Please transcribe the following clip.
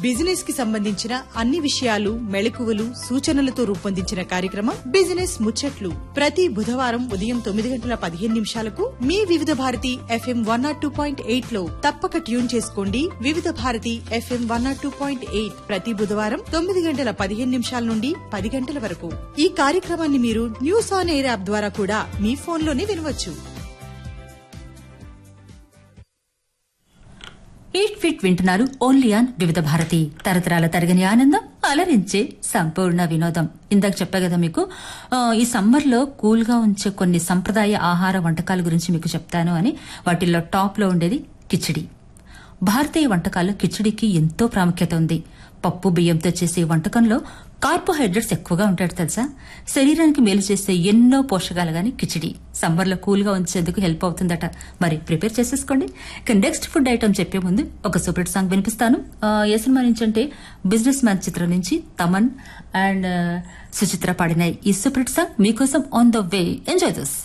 business కి సంబంధించిన అన్ని విషయాలు మెళకువలు సూచనలతో రూపొందించిన కార్యక్రమం బిజినెస్ ముచ్చట్లు ప్రతి బుధవారం ఉదయం తొమ్మిది గంటల పదిహేను నిమిషాలకు మీ Vividh Bharati FM one nought two point eight లో తప్పక ట్యూన్ చేసుకోండి Vividh Bharati FM one nought two point eight ప్రతి బుధవారం తొమ్మిది గంటల పదిహేను నిమిషాల నుండి పది గంటల వరకు ఈ కార్యక్రమాన్ని మీరు న్యూస్ ఆన్ ఎయిర్ యాప్ ద్వారా కూడా మీ ఫోన్లోనే వినవచ్చు ఈట్ ఫిట్ వింటున్నారు ఓన్లీ ఆన్ వివిధ భారతి తరతరాల తరగని ఆనందం అలరించే సంపూర్ణ వినోదం ఇందాక చెప్పా కదా మీకు ఆ, ఈ సమ్మర్ లో కూల్ గా ఉంచే కొన్ని సంప్రదాయ ఆహార వంటకాల గురించి మీకు చెప్తాను అని వాటిల్లో టాప్ లో ఉండేది కిచిడి భారతీయ వంటకాల్లో కిచిడికి ఎంతో ప్రాముఖ్యత ఉంది పప్పు బియ్యంతో చేసే వంటకంలో కార్బోహైడ్రేట్స్ ఎక్కువగా ఉంటాడు తెలుసా శరీరానికి మేలు చేసే ఎన్నో పోషకాలు గాని కిచిడి సమ్మర్ లో కూల్ గా ఉంచేందుకు హెల్ప్ అవుతుందట మరి ప్రిపేర్ చేసేసుకోండి ఇక నెక్స్ట్ ఫుడ్ ఐటమ్ చెప్పే ముందు ఒక సూపర్ సాంగ్ వినిపిస్తాను ఆ, ఏ సినిమా నుంచి అంటే బిజినెస్ మ్యాన్ చిత్రం నుంచి తమన్ అండ్ సుచిత్ర పాడిన ఈ సూపర్ సాంగ్ మీకోసం on the way enjoy this